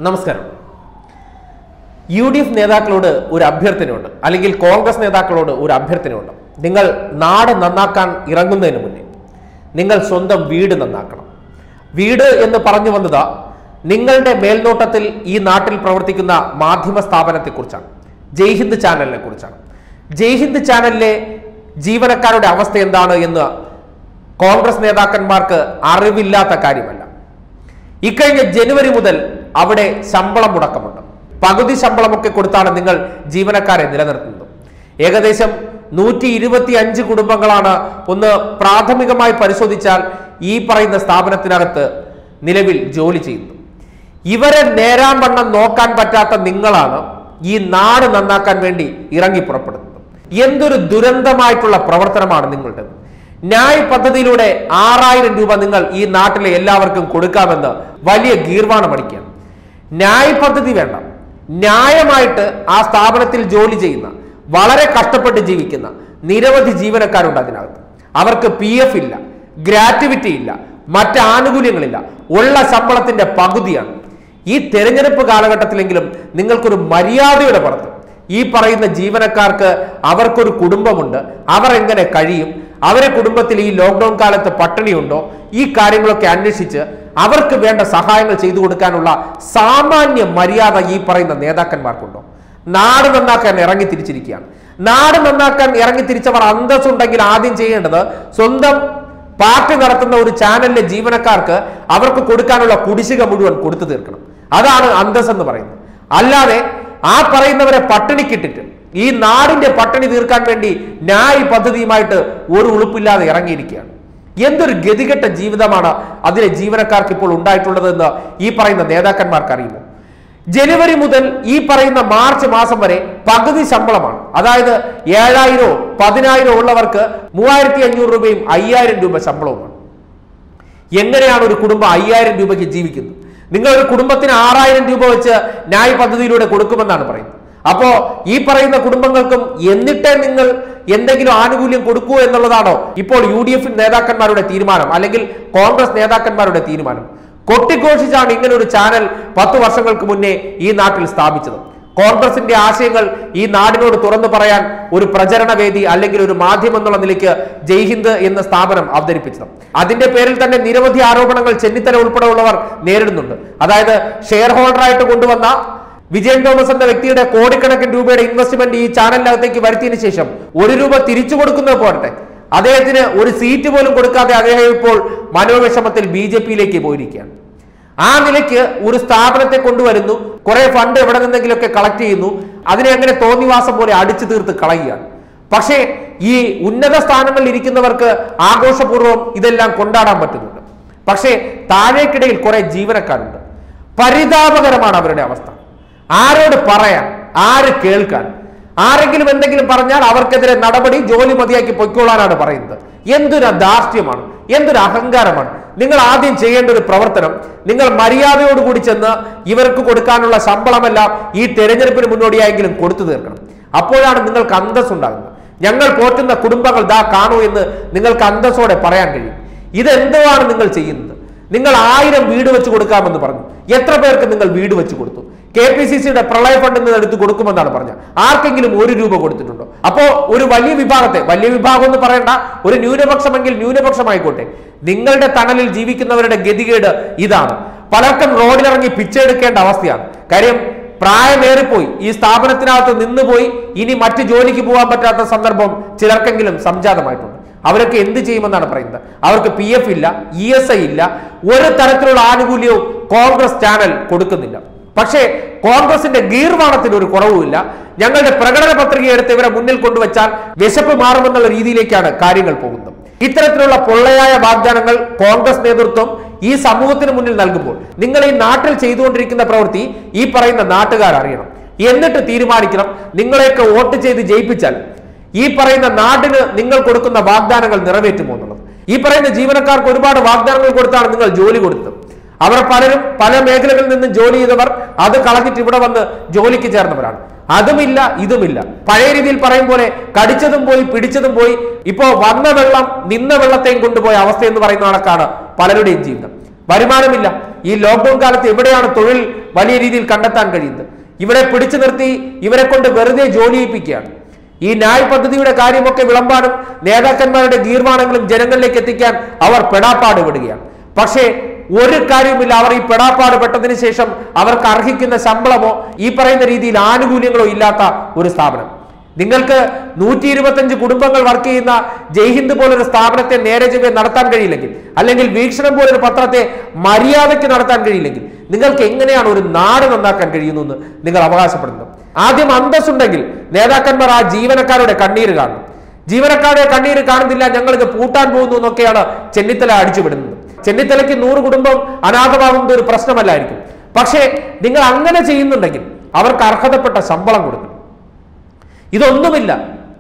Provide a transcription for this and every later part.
നമസ്കാരം U D F നേതാക്കളോട് ഒരു അഭ്യർത്ഥനയുണ്ട് അല്ലെങ്കിൽ കോൺഗ്രസ് നേതാക്കളോട് ഒരു അഭ്യർത്ഥനയുണ്ട് നിങ്ങൾ നാട് നന്നാക്കാൻ ഇറങ്ങുന്നതിന് മുന്നേ നിങ്ങൾ സ്വന്തം വീട് നന്നാക്കണം വീട് എന്ന് പറഞ്ഞു വന്നത് നിങ്ങളുടെ മേൽനോട്ടത്തിൽ ഈ നാട്ടിൽ പ്രവർത്തിക്കുന്ന മാധ്യമ സ്ഥാപനത്തെക്കുറിച്ചാണ് ജയ്ഹിന്ദ് ചാനലിനെ കുറിച്ചാണ് ജയ്ഹിന്ദ് ചാനലിലെ ജീവനക്കാരുടെ അവസ്ഥ എന്താണ് എന്ന് കോൺഗ്രസ് നേതാക്കന്മാർക്ക് അറിവില്ലാത്ത കാര്യമല്ല ഇക്കഴിഞ്ഞ ജനുവരി മുതൽ അവിടെ ശമ്പളം മുടക്കമുണ്ട് പകുതി ശമ്പളമൊക്കെ കൊടുത്താണ് നിങ്ങൾ ജീവനക്കാരെ നിലനിർത്തുന്നത് ഏകദേശം നൂറ്റി ഇരുപത്തി അഞ്ച് കുടുംബങ്ങളാണ് ഒന്ന് പ്രാഥമികമായി പരിശോധിച്ചാൽ ഈ പറയുന്ന സ്ഥാപനത്തിനകത്ത് നിലവിൽ ജോലി ചെയ്യുന്നത് ഇവരെ നേരാൻ വണ്ണം നോക്കാൻ പറ്റാത്ത നിങ്ങളാണ് ഈ നാട് നന്നാക്കാൻ വേണ്ടി ഇറങ്ങി പുറപ്പെടുന്നത് എന്തൊരു ദുരന്തമായിട്ടുള്ള പ്രവർത്തനമാണ് നിങ്ങളുടേത് ന്യായ് പദ്ധതിയിലൂടെ ആറായിരം രൂപ നിങ്ങൾ ഈ നാട്ടിലെ എല്ലാവർക്കും കൊടുക്കാമെന്ന് വലിയ ഗീർവാണമടിക്കുകയാണ് ന്യായ് പദ്ധതി വേണ്ട ന്യായമായിട്ട് ആ സ്ഥാപനത്തിൽ ജോലി ചെയ്യുന്ന വളരെ കഷ്ടപ്പെട്ട് ജീവിക്കുന്ന നിരവധി ജീവനക്കാരുണ്ട് അതിനകത്ത് അവർക്ക് പി എഫ് ഇല്ല ഗ്രാറ്റുവിറ്റി ഇല്ല മറ്റ് ആനുകൂല്യങ്ങളില്ല ഉള്ള ശമ്പളത്തിന്റെ പകുതിയാണ് ഈ തെരഞ്ഞെടുപ്പ് കാലഘട്ടത്തിലെങ്കിലും നിങ്ങൾക്കൊരു മര്യാദയുടെ പുറത്ത് ഈ പറയുന്ന ജീവനക്കാർക്ക് അവർക്കൊരു കുടുംബമുണ്ട് അവർ എങ്ങനെ കഴിയും അവരെ കുടുംബത്തിൽ ഈ ലോക്ക്ഡൌൺ കാലത്ത് പട്ടിണിയുണ്ടോ ഈ കാര്യങ്ങളൊക്കെ അന്വേഷിച്ച് അവർക്ക് വേണ്ട സഹായങ്ങൾ ചെയ്തു കൊടുക്കാനുള്ള സാമാന്യ മര്യാദ ഈ പറയുന്ന നേതാക്കന്മാർക്കുണ്ടോ നാട് നന്നാക്കാൻ ഇറങ്ങി തിരിച്ചിരിക്കുകയാണ് നാട് നന്നാക്കാൻ ഇറങ്ങി തിരിച്ചവർ അന്തസ്സുണ്ടെങ്കിൽ ആദ്യം ചെയ്യേണ്ടത് സ്വന്തം പാർട്ടി നടത്തുന്ന ഒരു ചാനലിലെ ജീവനക്കാർക്ക് അവർക്ക് കൊടുക്കാനുള്ള കുടിശ്ശിക മുഴുവൻ കൊടുത്തു തീർക്കണം അതാണ് അന്തസ് എന്ന് പറയുന്നത് അല്ലാതെ ആ പറയുന്നവരെ പട്ടിണിക്കിട്ടിട്ട് ഈ നാടിന്റെ പട്ടിണി തീർക്കാൻ വേണ്ടി ന്യായ് പദ്ധതിയുമായിട്ട് ഒരു ഉളുപ്പില്ലാതെ ഇറങ്ങിയിരിക്കുകയാണ് എന്തൊരു ഗതികെട്ട ജീവിതമാണ് അതിലെ ജീവനക്കാർക്ക് ഇപ്പോൾ ഉണ്ടായിട്ടുള്ളതെന്ന് ഈ പറയുന്ന നേതാക്കന്മാർക്ക് അറിയുമോ ജനുവരി മുതൽ ഈ പറയുന്ന മാർച്ച് മാസം വരെ പകുതി ശമ്പളമാണ് അതായത് ഏഴായിരോ പതിനായിരോ ഉള്ളവർക്ക് മൂവായിരത്തി അഞ്ഞൂറ് രൂപയും അയ്യായിരം രൂപ ശമ്പളവുമാണ് എങ്ങനെയാണ് ഒരു കുടുംബം അയ്യായിരം രൂപയ്ക്ക് ജീവിക്കുന്നത് നിങ്ങൾ ഒരു കുടുംബത്തിന് ആറായിരം രൂപ വെച്ച് ന്യായ് പദ്ധതിയിലൂടെ കൊടുക്കുമെന്നാണ് പറയുന്നത് അപ്പോ ഈ പറയുന്ന കുടുംബങ്ങൾക്കും എന്നിട്ടേ നിങ്ങൾ എന്തെങ്കിലും ആനുകൂല്യം കൊടുക്കൂ എന്നുള്ളതാണോ ഇപ്പോൾ യു ഡി എഫ് നേതാക്കന്മാരുടെ തീരുമാനം അല്ലെങ്കിൽ കോൺഗ്രസ് നേതാക്കന്മാരുടെ തീരുമാനം കൊട്ടിഘോഷിച്ചാണ് ഇങ്ങനെ ഒരു ചാനൽ പത്ത് വർഷങ്ങൾക്ക് മുന്നേ ഈ നാട്ടിൽ സ്ഥാപിച്ചത് കോൺഗ്രസിന്റെ ആശയങ്ങൾ ഈ നാടിനോട് തുറന്നു പറയാൻ ഒരു പ്രചരണ വേദി അല്ലെങ്കിൽ ഒരു മാധ്യമം എന്നുള്ള നിലയ്ക്ക് ജയ്ഹിന്ദ് എന്ന സ്ഥാപനം അവതരിപ്പിച്ചത് അതിന്റെ പേരിൽ തന്നെ നിരവധി ആരോപണങ്ങൾ ചെന്നിത്തല ഉൾപ്പെടെയുള്ളവർ നേരിടുന്നുണ്ട് അതായത് ഷെയർ ഹോൾഡറായിട്ട് കൊണ്ടുവന്ന വിജയൻ തോമസ് എന്ന വ്യക്തിയുടെ കോടിക്കണക്കിന് രൂപയുടെ ഇൻവെസ്റ്റ്മെന്റ് ഈ ചാനലിനകത്തേക്ക് വരുത്തിയതിനു ശേഷം ഒരു രൂപ തിരിച്ചു കൊടുക്കുന്നത് പോരട്ടെ അദ്ദേഹത്തിന് ഒരു സീറ്റ് പോലും കൊടുക്കാതെ അദ്ദേഹം ഇപ്പോൾ മനോവിഷമത്തിൽ ബി ജെ പിയിലേക്ക് പോയിരിക്കുകയാണ് ആ നിലയ്ക്ക് ഒരു സ്ഥാപനത്തെ കൊണ്ടുവരുന്നു കുറെ ഫണ്ട് എവിടെ നിന്നെങ്കിലുമൊക്കെ കളക്ട് ചെയ്യുന്നു അതിനെ അങ്ങനെ തോന്നിവാസം പോലെ അടിച്ചു തീർത്ത് കളയുകയാണ് പക്ഷേ ഈ ഉന്നത സ്ഥാനങ്ങളിൽ ഇരിക്കുന്നവർക്ക് ആഘോഷപൂർവ്വം ഇതെല്ലാം കൊണ്ടാടാൻ പറ്റുന്നുണ്ട് പക്ഷേ താഴേക്കിടയിൽ കുറെ ജീവനക്കാരുണ്ട് പരിതാപകരമാണ് അവരുടെ അവസ്ഥ ആരോട് പറയാൻ ആര് കേൾക്കാൻ ആരെങ്കിലും എന്തെങ്കിലും പറഞ്ഞാൽ അവർക്കെതിരെ നടപടി ജോലി മതിയാക്കി പൊയ്ക്കൊള്ളാനാണ് പറയുന്നത് എന്തൊരു ധാർഷ്ട്യമാണ് എന്തൊരു അഹങ്കാരമാണ് നിങ്ങൾ ആദ്യം ചെയ്യേണ്ട ഒരു പ്രവർത്തനം നിങ്ങൾ മര്യാദയോടുകൂടി ചെന്ന് ഇവർക്ക് കൊടുക്കാനുള്ള ശമ്പളമെല്ലാം ഈ തെരഞ്ഞെടുപ്പിന് മുന്നോടിയായെങ്കിലും കൊടുത്തു തീർക്കണം അപ്പോഴാണ് നിങ്ങൾക്ക് അന്തസ് ഉണ്ടാകുന്നത് ഞങ്ങൾ പോറ്റുന്ന കുടുംബങ്ങൾ ദാ കാണൂ എന്ന് നിങ്ങൾക്ക് അന്തസ്സോടെ പറയാൻ കഴിയും ഇതെന്തുവാണ് നിങ്ങൾ ചെയ്യുന്നത് നിങ്ങൾ ആയിരം വീട് വെച്ച് കൊടുക്കാമെന്ന് പറഞ്ഞു എത്ര പേർക്ക് നിങ്ങൾ വീട് വെച്ച് കൊടുത്തു കെ പി സി സിയുടെ പ്രളയ ഫണ്ടിൽ നിന്ന് എടുത്ത് കൊടുക്കുമെന്നാണ് പറഞ്ഞത് ആർക്കെങ്കിലും ഒരു രൂപ കൊടുത്തിട്ടുണ്ടോ അപ്പോ ഒരു വലിയ വിഭാഗത്തെ വലിയ വിഭാഗം എന്ന് പറയണ്ട ഒരു ന്യൂനപക്ഷമെങ്കിൽ ന്യൂനപക്ഷമായിക്കോട്ടെ നിങ്ങളുടെ തണലിൽ ജീവിക്കുന്നവരുടെ ഗതികേട് ഇതാണ് പലർക്കും റോഡിലിറങ്ങി പിച്ചെടുക്കേണ്ട അവസ്ഥയാണ് കാര്യം പ്രായമേറിപ്പോയി ഈ സ്ഥാപനത്തിനകത്ത് നിന്നുപോയി ഇനി മറ്റ് ജോലിക്ക് പോകാൻ പറ്റാത്ത സന്ദർഭം ചിലർക്കെങ്കിലും സംജാതമായിട്ടുണ്ട് അവരൊക്കെ എന്ത് ചെയ്യുമെന്നാണ് പറയുന്നത് അവർക്ക് പി എഫ് ഇല്ല ഇ എസ് ഐ ഇല്ല ഒരു തരത്തിലുള്ള ആനുകൂല്യവും കോൺഗ്രസ് ചാനൽ കൊടുക്കുന്നില്ല പക്ഷേ കോൺഗ്രസിന്റെ ഗീർവാണത്തിന് ഒരു കുറവുമില്ല ഞങ്ങളുടെ പ്രകടന പത്രിക എടുത്ത് ഇവരെ മുന്നിൽ കൊണ്ടുവച്ചാൽ വിശപ്പ് മാറുമെന്നുള്ള രീതിയിലേക്കാണ് കാര്യങ്ങൾ പോകുന്നത് ഇത്തരത്തിലുള്ള പൊള്ളയായ വാഗ്ദാനങ്ങൾ കോൺഗ്രസ് നേതൃത്വം ഈ സമൂഹത്തിന് മുന്നിൽ നൽകുമ്പോൾ നിങ്ങൾ ഈ നാട്ടിൽ ചെയ്തുകൊണ്ടിരിക്കുന്ന പ്രവൃത്തി ഈ പറയുന്ന നാട്ടുകാർ അറിയണം എന്നിട്ട് തീരുമാനിക്കണം നിങ്ങളെയൊക്കെ വോട്ട് ചെയ്ത് ജയിപ്പിച്ചാൽ ഈ പറയുന്ന നാടിന് നിങ്ങൾ കൊടുക്കുന്ന വാഗ്ദാനങ്ങൾ നിറവേറ്റുമോ എന്നുള്ളത് ഈ പറയുന്ന ജീവനക്കാർക്ക് ഒരുപാട് വാഗ്ദാനങ്ങൾ കൊടുത്താണ് നിങ്ങൾ ജോലി കൊടുത്തത് അവർ പലരും പല മേഖലകളിൽ നിന്നും ജോലി ചെയ്തവർ അത് കളഞ്ഞിട്ട് ഇവിടെ വന്ന് ജോലിക്ക് ചേർന്നവരാണ് അതുമില്ല ഇതുമില്ല പഴയ രീതിയിൽ പറയും പോലെ കടിച്ചതും പോയി പിടിച്ചതും പോയി ഇപ്പോ വന്ന വെള്ളം നിന്ന വെള്ളത്തെയും കൊണ്ടുപോയ അവസ്ഥ എന്ന് പറയുന്ന കണക്കാണ് പലരുടെയും ജീവിതം വരുമാനമില്ല ഈ ലോക്ക്ഡൌൺ കാലത്ത് എവിടെയാണ് തൊഴിൽ വലിയ രീതിയിൽ കണ്ടെത്താൻ കഴിയുന്നത് ഇവരെ പിടിച്ചു നിർത്തി ഇവരെ കൊണ്ട് വെറുതെ ജോലി ചെയ്യിപ്പിക്കുകയാണ് ഈ ന്യായ് പദ്ധതിയുടെ കാര്യമൊക്കെ വിളമ്പാനും നേതാക്കന്മാരുടെ ഗീർവാണങ്ങളും ജനങ്ങളിലേക്ക് എത്തിക്കാൻ അവർ പെടാപ്പാട് വിടുകയാണ് പക്ഷേ ഒരു കാര്യവുമില്ല അവർ ഈ പെടാപ്പാട് പെട്ടതിന് ശേഷം അവർക്ക് അർഹിക്കുന്ന ശമ്പളമോ ഈ പറയുന്ന രീതിയിൽ ആനുകൂല്യങ്ങളോ ഇല്ലാത്ത ഒരു സ്ഥാപനം നിങ്ങൾക്ക് നൂറ്റി ഇരുപത്തഞ്ച് കുടുംബങ്ങൾ വർക്ക് ചെയ്യുന്ന ജയ്ഹിന്ദ് പോലൊരു സ്ഥാപനത്തെ നേരെ ചൊവ്വെ നടത്താൻ കഴിയില്ലെങ്കിൽ അല്ലെങ്കിൽ വീക്ഷണം പോലൊരു പത്രത്തെ മര്യാദയ്ക്ക് നടത്താൻ കഴിയില്ലെങ്കിൽ നിങ്ങൾക്ക് എങ്ങനെയാണ് ഒരു നാട് നന്നാക്കാൻ കഴിയുന്നു എന്ന് നിങ്ങൾ അവകാശപ്പെടുന്നത് ആദ്യം അന്തസ്സുണ്ടെങ്കിൽ നേതാക്കന്മാർ ആ ജീവനക്കാരുടെ കണ്ണീര് കാണണം ജീവനക്കാരുടെ കണ്ണീര് കാണുന്നില്ല ഞങ്ങൾ ഇത് പൂട്ടാൻ പോകുന്നു എന്നൊക്കെയാണ് ചെന്നിത്തല അടിച്ചുവിടുന്നത് ചെന്നിത്തലയ്ക്ക് നൂറ് കുടുംബം അനാഥമാകുന്നത് ഒരു പ്രശ്നമല്ലായിരിക്കും പക്ഷേ നിങ്ങൾ അങ്ങനെ ചെയ്യുന്നുണ്ടെങ്കിൽ അവർക്ക് അർഹതപ്പെട്ട ശമ്പളം കൊടുക്കണം ഇതൊന്നുമില്ല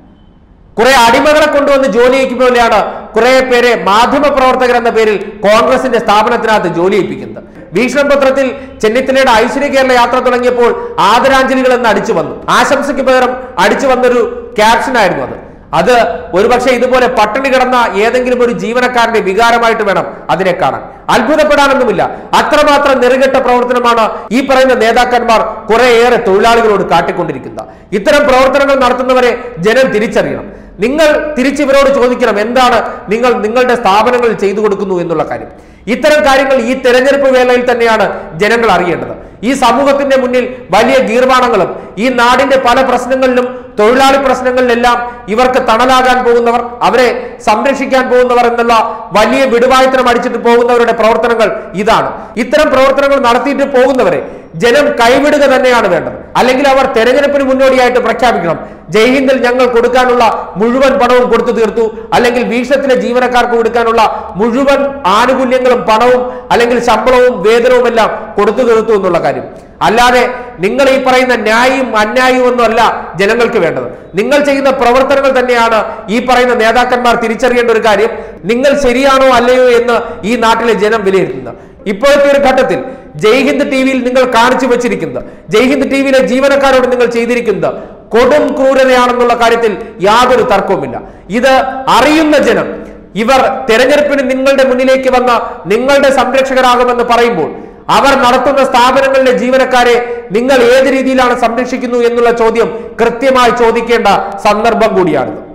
കുറെ അടിമകളെ കൊണ്ടുവന്ന് ജോലി ചെയ്യിക്കുമ്പോഴാണ് കുറെ പേരെ മാധ്യമ പ്രവർത്തകർ എന്ന പേരിൽ കോൺഗ്രസിന്റെ സ്ഥാപനത്തിനകത്ത് ജോലി ചെയ്യിപ്പിക്കുന്നത് വീക്ഷണം പത്രത്തിൽ ചെന്നിത്തലയുടെ ഐശ്വര്യ കേരള യാത്ര തുടങ്ങിയപ്പോൾ ആദരാഞ്ജലികൾ എന്ന് അടിച്ചു വന്നു ആശംസയ്ക്ക് പകരം അടിച്ചു വന്നൊരു ക്യാപ്ഷൻ ആയിരുന്നു അത് അത് ഒരുപക്ഷെ ഇതുപോലെ പട്ടിണി കിടന്ന ഏതെങ്കിലും ഒരു ജീവനക്കാരന്റെ വികാരമായിട്ട് വേണം അതിനെ കാണാൻ അത്ഭുതപ്പെടാനൊന്നുമില്ല അത്രമാത്രം നെറുകെട്ട പ്രവർത്തനമാണ് ഈ പറയുന്ന നേതാക്കന്മാർ കുറേയേറെ തൊഴിലാളികളോട് കാട്ടിക്കൊണ്ടിരിക്കുന്നത് ഇത്തരം പ്രവർത്തനങ്ങൾ നടത്തുന്നവരെ ജനം തിരിച്ചറിയണം നിങ്ങൾ തിരിച്ചിവരോട് ചോദിക്കണം എന്താണ് നിങ്ങൾ നിങ്ങളുടെ സ്ഥാപനങ്ങളിൽ ചെയ്തു കൊടുക്കുന്നു എന്നുള്ള കാര്യം ഇത്തരം കാര്യങ്ങൾ ഈ തെരഞ്ഞെടുപ്പ് വേളയിൽ തന്നെയാണ് ജനങ്ങൾ അറിയേണ്ടത് ഈ സമൂഹത്തിന്റെ മുന്നിൽ വലിയ ഗീർവാണങ്ങളും ഈ നാടിന്റെ പല പ്രശ്നങ്ങളിലും തൊഴിലാളി പ്രശ്നങ്ങളിലെല്ലാം ഇവർക്ക് തണലാകാൻ പോകുന്നവർ അവരെ സംരക്ഷിക്കാൻ പോകുന്നവർ എന്നുള്ള വലിയ വിടുവായുത്തരം അടിച്ചിട്ട് പോകുന്നവരുടെ പ്രവർത്തനങ്ങൾ ഇതാണ് ഇത്തരം പ്രവർത്തനങ്ങൾ നടത്തിയിട്ട് പോകുന്നവരെ ജനം കൈവിടുക തന്നെയാണ് വേണ്ടത് അല്ലെങ്കിൽ അവർ തെരഞ്ഞെടുപ്പിന് മുന്നോടിയായിട്ട് പ്രഖ്യാപിക്കണം ജയ്ഹിന്ദിൽ ഞങ്ങൾ കൊടുക്കാനുള്ള മുഴുവൻ പണവും കൊടുത്തു തീർത്തു അല്ലെങ്കിൽ വീക്ഷണത്തിലെ ജീവനക്കാർക്ക് കൊടുക്കാനുള്ള മുഴുവൻ ആനുകൂല്യങ്ങളും പണവും അല്ലെങ്കിൽ ശമ്പളവും വേതനവും എല്ലാം കൊടുത്തു തീർത്തു എന്നുള്ള കാര്യം അല്ലാതെ നിങ്ങൾ ഈ പറയുന്ന ന്യായവും അന്യായവും ഒന്നും അല്ല ജനങ്ങൾക്ക് വേണ്ടത് നിങ്ങൾ ചെയ്യുന്ന പ്രവർത്തനങ്ങൾ തന്നെയാണ് ഈ പറയുന്ന നേതാക്കന്മാർ തിരിച്ചറിയേണ്ട ഒരു കാര്യം നിങ്ങൾ ശരിയാണോ അല്ലയോ എന്ന് ഈ നാട്ടിലെ ജനം വിലയിരുത്തുന്നത് ഇപ്പോഴത്തെ ഒരു ഘട്ടത്തിൽ ജയ്ഹിന്ദ് ടി വിയിൽ നിങ്ങൾ കാണിച്ചു വെച്ചിരിക്കുന്നത് ജയ്ഹിന്ദ് ടി വിയിലെ ജീവനക്കാരോട് നിങ്ങൾ ചെയ്തിരിക്കുന്നത് കൊടും ക്രൂരതയാണെന്നുള്ള കാര്യത്തിൽ യാതൊരു തർക്കവുമില്ല ഇത് അറിയുന്ന ജനം ഇവർ തെരഞ്ഞെടുപ്പിന് നിങ്ങളുടെ മുന്നിലേക്ക് വന്ന നിങ്ങളുടെ സംരക്ഷകരാകുമെന്ന് പറയുമ്പോൾ അവർ നടത്തുന്ന സ്ഥാപനങ്ങളിലെ ജീവനക്കാരെ നിങ്ങൾ ഏത് രീതിയിലാണ് സംരക്ഷിക്കുന്നു എന്നുള്ള ചോദ്യം കൃത്യമായി ചോദിക്കേണ്ട സന്ദർഭം കൂടിയാണിത്